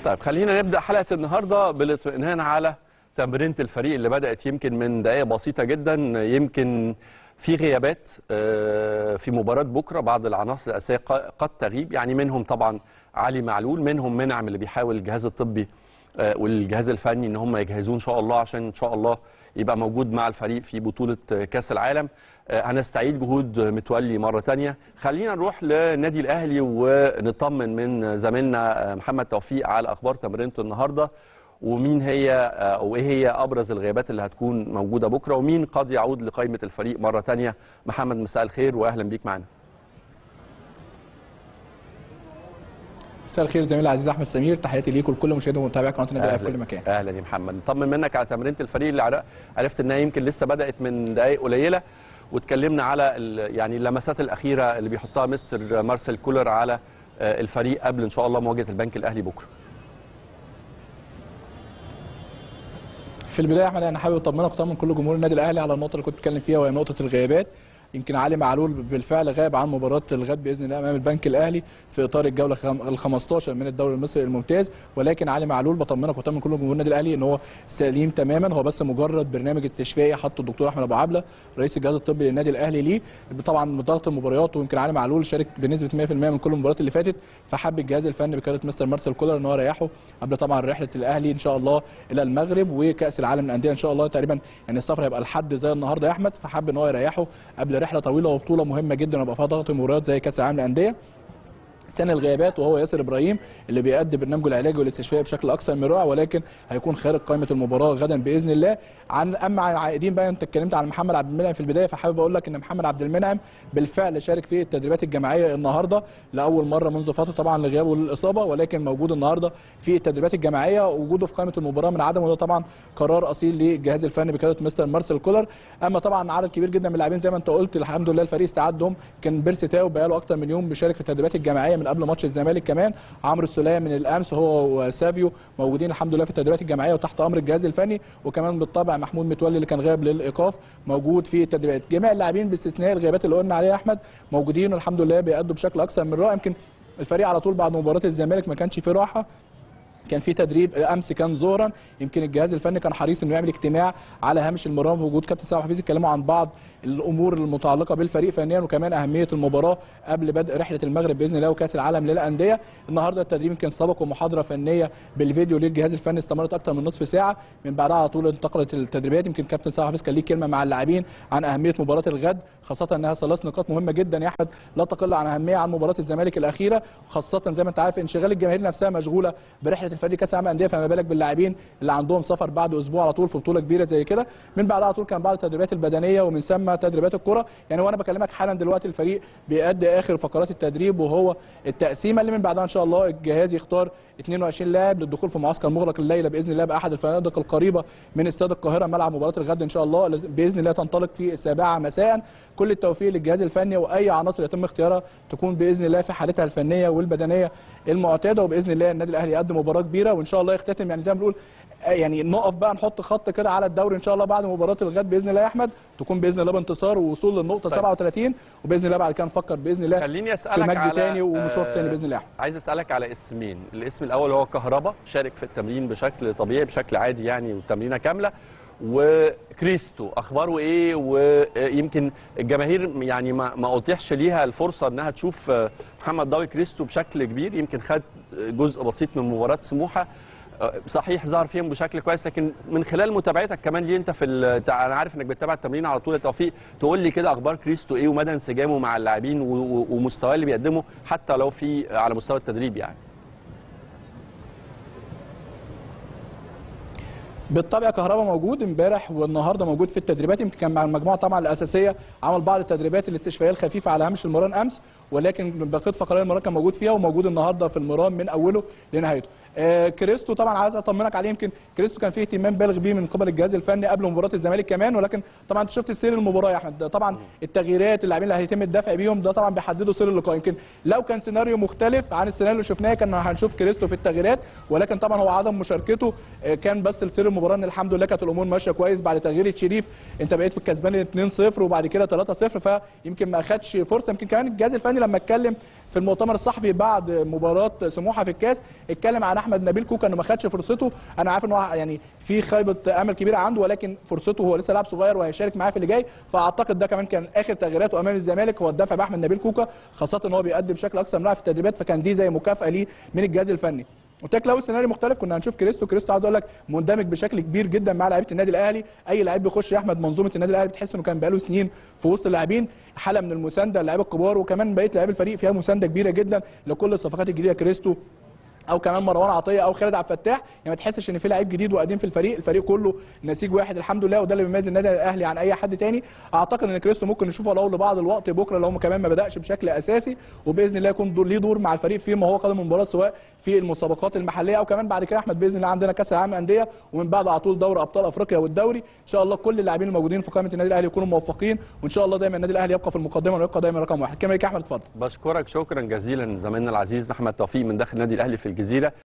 طيب خلينا نبدا حلقه النهارده بالاطمئنان على تمرينه الفريق اللي بدات يمكن من دقائق بسيطه جدا يمكن في غيابات آه، في مباراه بكره بعض العناصر الاساسيه ق- قد تغيب يعني منهم طبعا علي معلول منهم منعم اللي بيحاول الجهاز الطبي آه، والجهاز الفني ان هم يجهزوه ان شاء الله عشان ان شاء الله يبقى موجود مع الفريق في بطوله آه، كاس العالم آه، هنستعيد جهود متولي مره تانية خلينا نروح لنادي الاهلي ونطمن من زميلنا آه، محمد توفيق على اخبار تمرينته النهارده ومين هي آه، وايه هي ابرز الغيابات اللي هتكون موجوده بكره ومين قد يعود لقائمه الفريق مره تانية محمد مساء الخير واهلا بيك معانا مساء الخير زميلي العزيز احمد سمير تحياتي ليكم ولكل مشاهدي ومتابعي قناه النادي الاهلي في كل مكان اهلا يا محمد نطمن منك على تمرينه الفريق اللي عر- عرفت انها يمكن لسه بدات من دقائق قليله واتكلمنا على ال- يعني اللمسات الاخيره اللي بيحطها مستر مارسيل كولر على آه، الفريق قبل ان شاء الله مواجهه البنك الاهلي بكره في البدايه يا احمد انا حابب اطمنك وطمن كل جمهور النادي الاهلي على النقطه اللي كنت بتكلم فيها وهي نقطه الغيابات يمكن علي معلول بالفعل غاب عن مباراه الغد باذن الله امام البنك الاهلي في اطار الجوله ال 15 من الدوري المصري الممتاز ولكن علي معلول بطمنك وطمن كل جمهور النادي الاهلي ان هو سليم تماما هو بس مجرد برنامج استشفائي حطه الدكتور احمد ابو عبله رئيس الجهاز الطبي للنادي الاهلي ليه طبعا من ضغط المباريات ويمكن علي معلول شارك بنسبه 100% من كل المباريات اللي فاتت فحب الجهاز الفني بقياده مستر مارسيل كولر ان هو يريحه قبل طبعا رحله الاهلي ان شاء الله الى المغرب وكاس العالم للانديه ان شاء الله تقريبا يعني السفر هيبقى لحد زي النهارده يا احمد فحب ان هو يريحه قبل رحله طويله وبطوله مهمه جدا ويبقى فيها ضغط مباريات زي كاس العالم للانديه سنة الغيابات وهو ياسر ابراهيم اللي بيأدي برنامجه العلاجي والاستشفائي بشكل اكثر من رائع ولكن هيكون خارج قائمه المباراه غدا باذن الله عن اما عن العائدين بقى انت اتكلمت عن محمد عبد المنعم في البدايه فحابب اقول لك ان محمد عبد المنعم بالفعل شارك في التدريبات الجماعيه النهارده لاول مره منذ فتره طبعا لغيابه للاصابه ولكن موجود النهارده في التدريبات الجماعيه ووجوده في قائمه المباراه من عدم وده طبعا قرار اصيل للجهاز الفني بقياده مستر مارسيل كولر اما طبعا عدد كبير جدا من اللاعبين زي ما انت قلت الحمد لله الفريق استعدهم كان بيرسي تاو بقاله اكتر من يوم بيشارك في التدريبات الجماعيه من قبل ماتش الزمالك كمان عمرو السوليه من الامس هو وسافيو موجودين الحمد لله في التدريبات الجماعيه وتحت امر الجهاز الفني وكمان بالطبع محمود متولي اللي كان غايب للايقاف موجود في التدريبات جميع اللاعبين باستثناء الغيابات اللي قلنا عليها يا احمد موجودين والحمد لله بيأدوا بشكل اكثر من رائع يمكن الفريق على طول بعد مباراه الزمالك ما كانش فيه راحه كان في تدريب امس كان ظهرا يمكن الجهاز الفني كان حريص انه يعمل اجتماع على هامش المران بوجود كابتن سامح حفيظ يتكلموا عن بعض الامور المتعلقه بالفريق فنيا وكمان اهميه المباراه قبل بدء رحله المغرب باذن الله وكاس العالم للانديه النهارده التدريب يمكن سبق ومحاضره فنيه بالفيديو للجهاز الفني استمرت اكثر من نصف ساعه من بعدها على طول انتقلت التدريبات يمكن كابتن سامح حفيظ كان ليه كلمه مع اللاعبين عن اهميه مباراه الغد خاصه انها ثلاث نقاط مهمه جدا يا احمد لا تقل عن اهميه عن مباراه الزمالك الاخيره خاصه زي ما انت عارف انشغال الجماهير نفسها مشغوله برحله الفريق كاس العالم للانديه فما بالك باللاعبين اللي عندهم سفر بعد اسبوع على طول في بطوله كبيره زي كده من بعدها على طول كان بعض التدريبات البدنيه ومن ثم تدريبات الكره يعني وانا بكلمك حالا دلوقتي الفريق بيأدي اخر فقرات التدريب وهو التقسيمه اللي من بعدها ان شاء الله الجهاز يختار 22 لاعب للدخول في معسكر مغلق الليله باذن الله باحد الفنادق القريبه من استاد القاهره ملعب مباراه الغد ان شاء الله باذن الله تنطلق في السابعه مساء كل التوفيق للجهاز الفني واي عناصر يتم اختيارها تكون باذن الله في حالتها الفنيه والبدنيه المعتاده وباذن الله النادي الاهلي يقدم مباراه كبيره وان شاء الله يختتم يعني زي ما بنقول يعني نقف بقى نحط خط كده على الدوري ان شاء الله بعد مباراه الغد باذن الله يا احمد تكون باذن الله بانتصار ووصول للنقطه طيب. 37 وباذن الله بعد كده نفكر باذن الله خليني في اسالك مجد على تاني ومشوار آه، تاني باذن الله عايز اسالك على اسمين الاسم الاول هو كهربا شارك في التمرين بشكل طبيعي بشكل عادي يعني وتمرينه كامله وكريستو اخباره ايه ويمكن الجماهير يعني ما ما اتيحش ليها الفرصه انها تشوف آه، محمد ضاوي كريستو بشكل كبير يمكن خد جزء بسيط من مباراه سموحه آه، صحيح ظهر فيهم بشكل كويس لكن من خلال متابعتك كمان ليه انت في ال- تع- انا عارف انك بتتابع التمرين على طول يا توفيق تقول لي كده اخبار كريستو ايه ومدى انسجامه مع اللاعبين و- و- ومستواه اللي بيقدمه حتى لو في على مستوى التدريب يعني بالطبع كهربا موجود امبارح والنهارده موجود في التدريبات يمكن كان مع المجموعه طبعا الاساسيه عمل بعض التدريبات الاستشفائيه الخفيفه على هامش المران امس ولكن بقيه فقرات المران كان موجود فيها وموجود النهارده في المران من اوله لنهايته آه كريستو طبعا عايز اطمنك عليه يمكن كريستو كان فيه اهتمام بالغ بيه من قبل الجهاز الفني قبل مباراه الزمالك كمان ولكن طبعا انت شفت سير المباراه يا احمد ده طبعا التغييرات اللاعبين اللي هيتم الدفع بيهم ده طبعا بيحددوا سير اللقاء يمكن لو كان سيناريو مختلف عن السيناريو اللي شفناه كان هنشوف كريستو في التغييرات ولكن طبعا هو عدم مشاركته آه، كان بس لسير المباراه المباراه ان الحمد لله كانت الامور ماشيه كويس بعد تغيير شريف انت بقيت كسبان 2-0 وبعد كده 3-0 فيمكن ما اخدش فرصه يمكن كمان الجهاز الفني لما اتكلم في المؤتمر الصحفي بعد مباراه سموحه في الكاس اتكلم عن احمد نبيل كوكا انه ما خدش فرصته انا عارف ان هو يعني في خيبه امل كبيره عنده ولكن فرصته هو لسه لاعب صغير وهيشارك معاه في اللي جاي فاعتقد ده كمان كان اخر تغييراته امام الزمالك هو الدفع باحمد نبيل كوكا خاصه ان هو بيقدم بشكل اكثر من رائع في التدريبات فكان دي زي مكافاه ليه من الجهاز الفني قلت لك لو السيناريو مختلف كنا هنشوف كريستو كريستو عايز اقول لك مندمج بشكل كبير جدا مع لعيبه النادي الاهلي اي لعيب بيخش يا احمد منظومه النادي الاهلي بتحس انه كان بقاله سنين في وسط اللاعبين حاله من المسانده للاعيبه الكبار وكمان بقيه لاعبي الفريق فيها مسانده كبيره جدا لكل الصفقات الجديده كريستو او كمان مروان عطيه او خالد عبد الفتاح يعني ما تحسش ان في لعيب جديد وقديم في الفريق الفريق كله نسيج واحد الحمد لله وده اللي بيميز النادي الاهلي عن اي حد تاني اعتقد ان كريستو ممكن نشوفه لو لبعض الوقت بكره لو كمان ما بداش بشكل اساسي وباذن الله يكون دور ليه دور مع الفريق فيما هو قادم من المباراه سواء في المسابقات المحليه او كمان بعد كده احمد باذن الله عندنا كاس العالم انديه ومن بعد على طول دوري ابطال افريقيا والدوري ان شاء الله كل اللاعبين الموجودين في قائمه النادي الاهلي يكونوا موفقين وان شاء الله دايما النادي الاهلي يبقى في المقدمه ويبقى دايما رقم واحد كما لك يا احمد اتفضل بشكرك شكرا جزيلا زميلنا العزيز محمد توفيق من داخل النادي الاهلي في الجزيره